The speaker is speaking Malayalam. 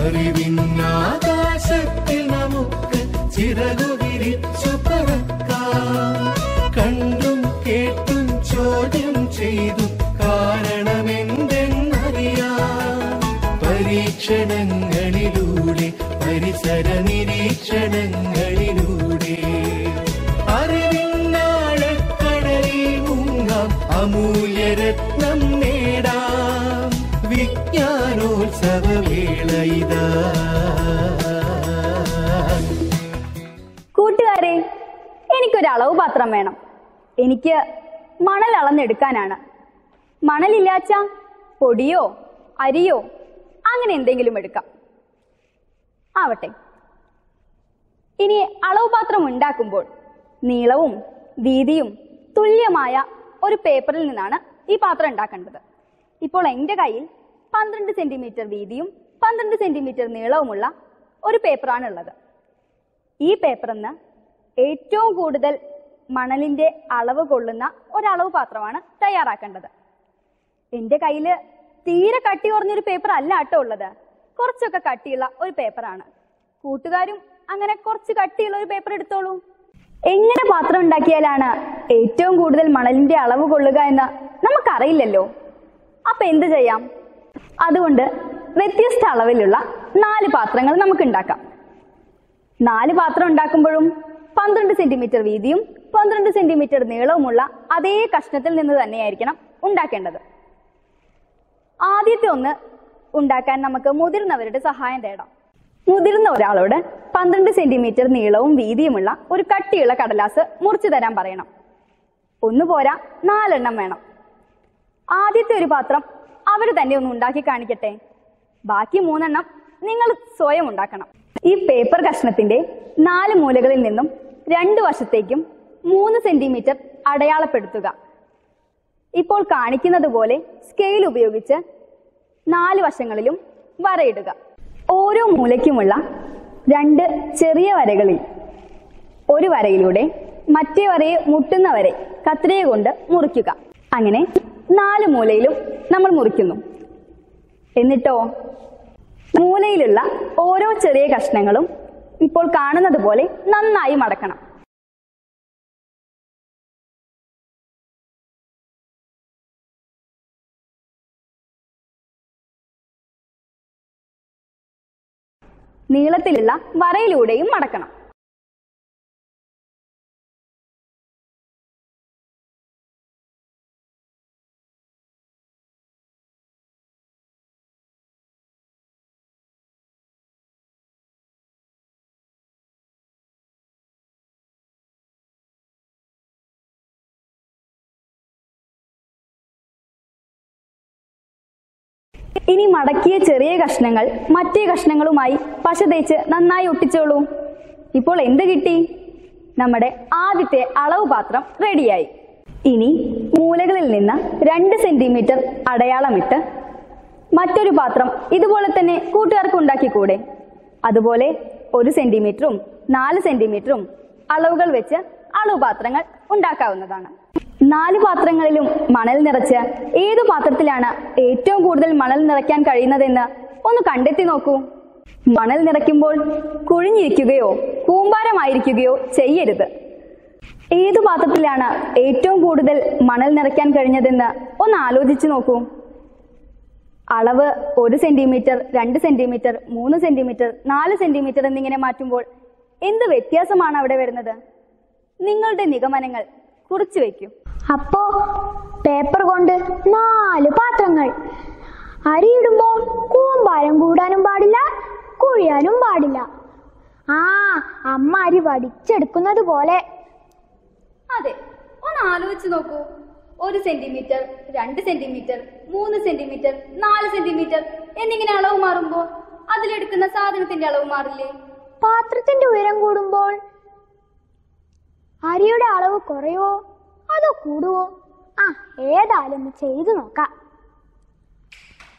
അറിവിന്നാകാശത്തിൽ നമുക്ക് ചിറകു വിരിച്ചു പറക്കാം കണ്ടും കേട്ടും ചോദ്യം ചെയ്തു കാരണമെന്തെന്നറിയാം പരീക്ഷണങ്ങളിലൂടെ പരിസര നിരീക്ഷണങ്ങളിലൂടെ അറിവിന്നാഴക്കടലിൽ മുങ്ങാം അമൂല്യരത്നം നേടാം വിജ്ഞാനോത്സവവേള ഇതാ കൂട്ടുകാരെ എനിക്കൊരു അളവ് പാത്രം വേണം എനിക്ക് മണൽ അളന്നെടുക്കാനാണ് മണലില്ലാച്ച പൊടിയോ അരിയോ അങ്ങനെ എന്തെങ്കിലും എടുക്കാം ആവട്ടെ ഇനി അളവ് പാത്രം ഉണ്ടാക്കുമ്പോൾ നീളവും വീതിയും തുല്യമായ ഒരു പേപ്പറിൽ നിന്നാണ് ഈ പാത്രം ഉണ്ടാക്കേണ്ടത് ഇപ്പോൾ എൻ്റെ കയ്യിൽ പന്ത്രണ്ട് സെന്റിമീറ്റർ വീതിയും പന്ത്രണ്ട് സെന്റിമീറ്റർ നീളവുമുള്ള ഒരു പേപ്പറാണ് ഉള്ളത് ഈ പേപ്പറിന്ന് ഏറ്റവും കൂടുതൽ മണലിന്റെ അളവ് കൊള്ളുന്ന ഒരളവ് പാത്രമാണ് തയ്യാറാക്കേണ്ടത് എന്റെ കയ്യില് തീരെ കട്ടി കുറഞ്ഞൊരു പേപ്പർ അല്ല കേട്ടോ ഉള്ളത് കുറച്ചൊക്കെ കട്ടിയുള്ള ഒരു പേപ്പറാണ് കൂട്ടുകാരും അങ്ങനെ കുറച്ച് കട്ടിയുള്ള ഒരു പേപ്പർ എടുത്തോളൂ എങ്ങനെ പാത്രം ഉണ്ടാക്കിയാലാണ് ഏറ്റവും കൂടുതൽ മണലിന്റെ അളവ് കൊള്ളുക എന്ന് നമുക്കറിയില്ലല്ലോ അപ്പൊ എന്ത് ചെയ്യാം അതുകൊണ്ട് വ്യത്യസ്ത അളവിലുള്ള നാല് പാത്രങ്ങൾ നമുക്ക് ഉണ്ടാക്കാം നാല് പാത്രം ഉണ്ടാക്കുമ്പോഴും പന്ത്രണ്ട് സെന്റിമീറ്റർ വീതിയും പന്ത്രണ്ട് സെന്റിമീറ്റർ നീളവുമുള്ള അതേ കഷ്ണത്തിൽ നിന്ന് തന്നെയായിരിക്കണം ഉണ്ടാക്കേണ്ടത് ആദ്യത്തെ ഒന്ന് ഉണ്ടാക്കാൻ നമുക്ക് മുതിർന്നവരുടെ സഹായം തേടാം മുതിർന്ന ഒരാളോട് പന്ത്രണ്ട് സെന്റിമീറ്റർ നീളവും വീതിയുമുള്ള ഒരു കട്ടിയുള്ള കടലാസ് മുറിച്ചു തരാൻ പറയണം ഒന്ന് പോരാ നാലെണ്ണം വേണം ആദ്യത്തെ ഒരു പാത്രം അവർ തന്നെ ഒന്ന് ഉണ്ടാക്കി കാണിക്കട്ടെ ബാക്കി മൂന്നെണ്ണം നിങ്ങൾ സ്വയം ഉണ്ടാക്കണം ഈ പേപ്പർ കഷ്ണത്തിന്റെ നാല് മൂലകളിൽ നിന്നും രണ്ട് വശത്തേക്കും മൂന്ന് സെന്റിമീറ്റർ അടയാളപ്പെടുത്തുക ഇപ്പോൾ കാണിക്കുന്നത് പോലെ സ്കെയിൽ ഉപയോഗിച്ച് നാല് വശങ്ങളിലും വരയിടുക ഓരോ മൂലയ്ക്കുമുള്ള രണ്ട് ചെറിയ വരകളിൽ ഒരു വരയിലൂടെ മറ്റേ വരയെ മുട്ടുന്ന വരെ കത്രിക കൊണ്ട് മുറിക്കുക അങ്ങനെ നാല് മൂലയിലും നമ്മൾ മുറിക്കുന്നു എന്നിട്ടോ മൂലയിലുള്ള ഓരോ ചെറിയ കഷ്ണങ്ങളും ഇപ്പോൾ കാണുന്നത് പോലെ നന്നായി മടക്കണം നീളത്തിലുള്ള വരയിലൂടെയും മടക്കണം ഇനി മടക്കിയ ചെറിയ കഷ്ണങ്ങൾ മറ്റേ കഷ്ണങ്ങളുമായി പശ തേച്ച് നന്നായി ഒട്ടിച്ചോളൂ ഇപ്പോൾ എന്ത് കിട്ടി നമ്മുടെ ആദ്യത്തെ അളവ് പാത്രം റെഡിയായി ഇനി മൂലകളിൽ നിന്ന് രണ്ട് സെന്റിമീറ്റർ അടയാളമിട്ട് മറ്റൊരു പാത്രം ഇതുപോലെ തന്നെ കൂട്ടുകാർക്ക് ഉണ്ടാക്കിക്കൂടെ അതുപോലെ ഒരു സെന്റിമീറ്ററും നാല് സെന്റിമീറ്ററും അളവുകൾ വെച്ച് അളവ് പാത്രങ്ങൾ ഉണ്ടാക്കാവുന്നതാണ് നാല് പാത്രങ്ങളിലും മണൽ നിറച്ച് ഏതു പാത്രത്തിലാണ് ഏറ്റവും കൂടുതൽ മണൽ നിറയ്ക്കാൻ കഴിയുന്നതെന്ന് ഒന്ന് കണ്ടെത്തി നോക്കൂ മണൽ നിറയ്ക്കുമ്പോൾ കുഴിഞ്ഞിരിക്കുകയോ കൂമ്പാരമായിരിക്കുകയോ ചെയ്യരുത് ഏതു പാത്രത്തിലാണ് ഏറ്റവും കൂടുതൽ മണൽ നിറയ്ക്കാൻ കഴിഞ്ഞതെന്ന് ഒന്ന് ആലോചിച്ചു നോക്കൂ അളവ് ഒരു സെന്റിമീറ്റർ രണ്ട് സെന്റിമീറ്റർ മൂന്ന് സെന്റിമീറ്റർ നാല് സെന്റിമീറ്റർ എന്നിങ്ങനെ മാറ്റുമ്പോൾ എന്ത് വ്യത്യാസമാണ് അവിടെ വരുന്നത് നിങ്ങളുടെ നിഗമനങ്ങൾ കുറിച്ചു വയ്ക്കൂ അപ്പോ പേപ്പർ കൊണ്ട് നാല് പാത്രങ്ങൾ അരിയിടുമ്പോൾ കൂമ്പാരം കൂടാനും പാടില്ല കുഴിയാനും പാടില്ല ആ അമ്മ അരി വടിച്ചെടുക്കുന്നത് പോലെ അതെ ഒന്ന് ആലോചിച്ച് നോക്കൂ ഒരു സെന്റിമീറ്റർ രണ്ട് സെന്റിമീറ്റർ മൂന്ന് സെന്റിമീറ്റർ നാല് സെന്റിമീറ്റർ എന്നിങ്ങനെ അളവ് മാറുമ്പോൾ അതിലെടുക്കുന്ന സാധനത്തിന്റെ അളവ് മാറില്ലേ പാത്രത്തിന്റെ ഉയരം കൂടുമ്പോൾ അരിയുടെ അളവ് കുറയോ അതോ കൂടുവോ ആ ഏതായാലും ഒന്ന് ചെയ്തു നോക്കാം